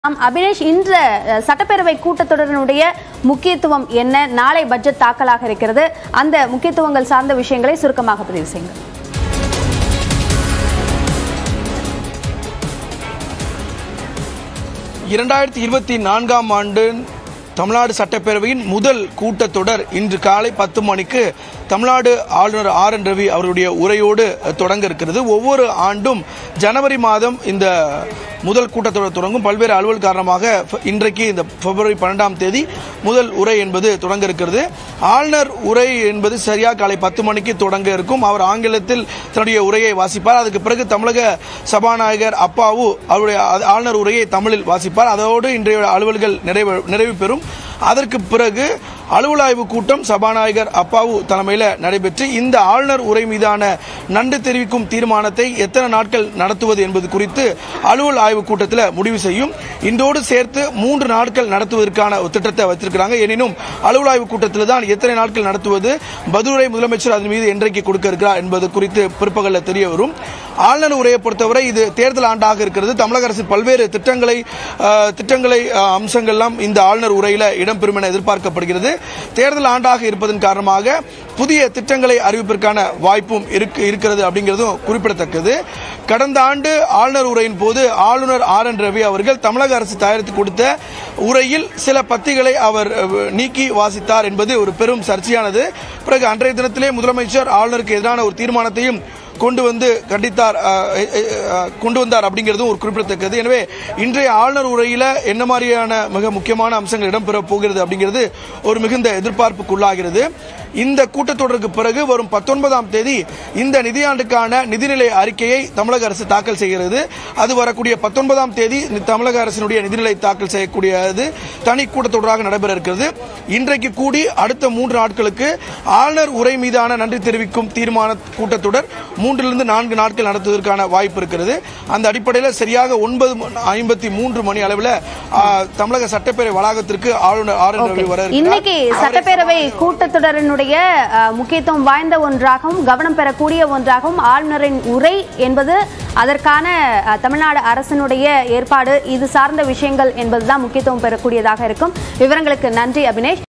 ஆம், அபினேஷ் இன்ற அஹ், சட்டப்பேரவை கூட்டத்தொடரினுடைய முக்கியத்துவம் என்ன நாளை பட்ஜெட் தாக்கலாக இருக்கிறது அந்த முக்கியத்துவங்கள் சார்ந்த விஷயங்களை சுருக்கமாக பதிவு செய்யுங்கள் இரண்டாயிரத்தி இருபத்தி நான்காம் ஆண்டு தமிழ்நாடு சட்டப்பேரவையின் முதல் கூட்டத்தொடர் இன்று காலை பத்து மணிக்கு தமிழ்நாடு ஆளுநர் ஆர் என் ரவி அவருடைய உரையோடு தொடங்க இருக்கிறது ஒவ்வொரு ஆண்டும் ஜனவரி மாதம் இந்த முதல் கூட்டத்தொடர் தொடங்கும் பல்வேறு அலுவல் காரணமாக ஃப- இன்றைக்கு இந்த பிப்ரவரி பன்னெண்டாம் தேதி முதல் உரை என்பது தொடங்க இருக்கிறது ஆளுநர் உரை என்பது சரியாக காலை பத்து மணிக்கு தொடங்க இருக்கும் அவர் ஆங்கிலத்தில் தன்னுடைய உரையை வாசிப்பார் அதுக்கு பிறகு தமிழக சபாநாயகர் அப்பாவு அவருடைய ஆ- ஆளுநர் உரையை தமிழில் வாசிப்பார் அதோடு இன்றைய அலுவல்கள் நிறைவு நிறைவு பெறும் அதற்கு பிறகு அலுவல் ஆய்வு கூட்டம் சபாநாயகர் அப்பாவு தலைமையில் நடைபெற்று இந்த ஆளுநர் உரை மீதான நன்றி தெரிவிக்கும் தீர்மானத்தை எத்தனை நாட்கள் நடத்துவது என்பது குறித்து அலுவல் ஆய்வு கூட்டத்தில் முடிவு செய்யும் இன்றோடு சேர்த்து மூன்று நாட்கள் நடத்துவதற்கான ஒரு திட்டத்தை வைத்திருக்கிறாங்க எனினும் அலுவல் ஆய்வு கூட்டத்தில் தான் எத்தனை நாட்கள் நடத்துவது பதிலுரை முதலமைச்சர் அதன் மீது என்றைக்கு கொடுக்க இருக்கிறார் என்பது குறித்து பிற்பகலில் தெரிய வரும் ஆளுநர் உரையை பொறுத்தவரை இது தேர்தல் ஆண்டாக இருக்கிறது தமிழக அரசின் பல்வேறு திட்டங்களை அஹ், திட்டங்களை அஹ், அம்சங்கள்லாம் இந்த ஆளுநர் உரையில் இடம்பெறும் என எதிர்பார்க்கப்படுகிறது தேர்தல் ஆண்டாக இருப்பதன் காரணமாக புதிய திட்டங்களை அறிவிப்பதற்கான வாய்ப்பும் இருக்கு இருக்கிறது அப்படிங்கிறதும் குறிப்பிடத்தக்கது கடந்த ஆண்டு ஆளுநர் உரையின் போது ஆளுநர் ஆர் என் ரவி அவர்கள் தமிழக அரசு தயாரித்து கொடுத்த உரையில் சில பத்திகளை அவர் அஹ், நீக்கி வாசித்தார் என்பது ஒரு பெரும் சர்ச்சையானது பிறகு அன்றைய தினத்திலே முதலமைச்சர் ஆளுநருக்கு எதிரான ஒரு தீர்மானத்தையும் கொண்டு வந்து கண்டித்தார் அஹ், அஹ், அஹ், கொண்டு வந்தார் அப்படிங்கிறதும் ஒரு குறிப்பிடத்தக்கது எனவே இன்றைய ஆளுநர் உரையில என்ன மாதிரியான மிக முக்கியமான அம்சங்கள் இடம்பெற போகிறது அப்படிங்கிறது ஒரு மிகுந்த எதிர்பார்ப்புக்குள்ளாகிறது இந்த கூட்டத்தொடருக்கு பிறகு வரும் பத்தொன்பதாம் தேதி இந்த நிதியாண்டுக்கான நிதிநிலை அறிக்கையை தமிழக அரசு தாக்கல் செய்கிறது அது வரக்கூடிய பத்தொன்பதாம் தேதி தமிழக அரசினுடைய நிதிநிலை தாக்கல் செய்யக்கூடியது தனி கூட்டத்தொடராக நடைபெற இருக்கிறது இன்றைக்கு கூடி அடுத்த மூன்று நாட்களுக்கு ஆளுநர் உரை மீதான நன்றி தெரிவிக்கும் தீர்மான கூட்டத்தொடர் மூன்றிலிருந்து நான்கு நாட்கள் நடத்துவதற்கான வாய்ப்பு இருக்கிறது அந்த அடிப்படையில் சரியாக ஒன்பது ஐம்பத்தி மூன்று மணி அளவில் ஆ, தமிழக சட்டப்பேரவை வளாகத்திற்கு ஆளுநர் ஆர் என் ரவி வர இருக்கிறார். இன்னைக்கு சட்டப்பேரவை கூட்டத்தொடரினுடைய அஹ், முக்கியத்துவம் வாய்ந்த ஒன்றாகவும் கவனம் பெறக்கூடிய ஒன்றாகவும் ஆளுநரின் உரை என்பது அதற்கான அஹ், தமிழ்நாடு அரசினுடைய ஏற்பாடு இது சார்ந்த விஷயங்கள் என்பதுதான் முக்கியத்துவம் பெறக்கூடியதாக இருக்கும் விவரங்களுக்கு நன்றி அபினேஷ்